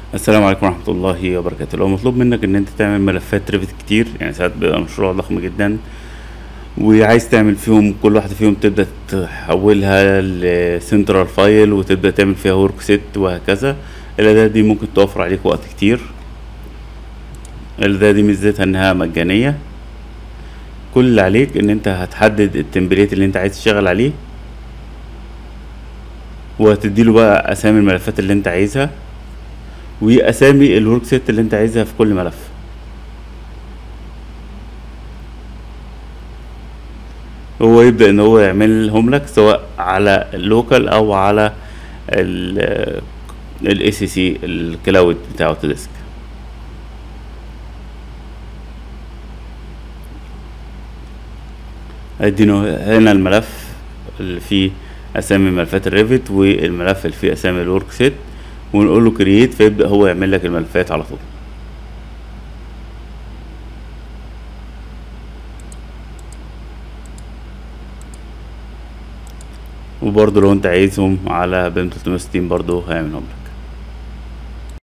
السلام عليكم ورحمة الله وبركاته لو مطلوب منك ان انت تعمل ملفات ريفت كتير يعني ساعات بيبقى مشروع ضخم جدا وعايز تعمل فيهم كل واحدة فيهم تبدأ تحولها لسنترال فايل وتبدأ تعمل فيها ورك سيت وهكذا الأداة دي ممكن توفر عليك وقت كتير الأداة دي ميزتها انها مجانية كل اللي عليك ان انت هتحدد التمبليت اللي انت عايز تشتغل عليه وهتديله بقى اسامي الملفات اللي انت عايزها واسامي الورك سيت اللي انت عايزها في كل ملف هو يبدأ ان هو يعملهم لك سواء على اللوكال او على الاي سي سي الكلاود بتاع اوتوديسك ادينه هنا الملف اللي فيه اسامي ملفات الريفت والملف اللي فيه اسامي الورك سيت ونقول له كرييت فيبدأ هو يعمل لك الملفات على طول وبرضه لو انت عايزهم على بيم 360 برضه هيعملهم لك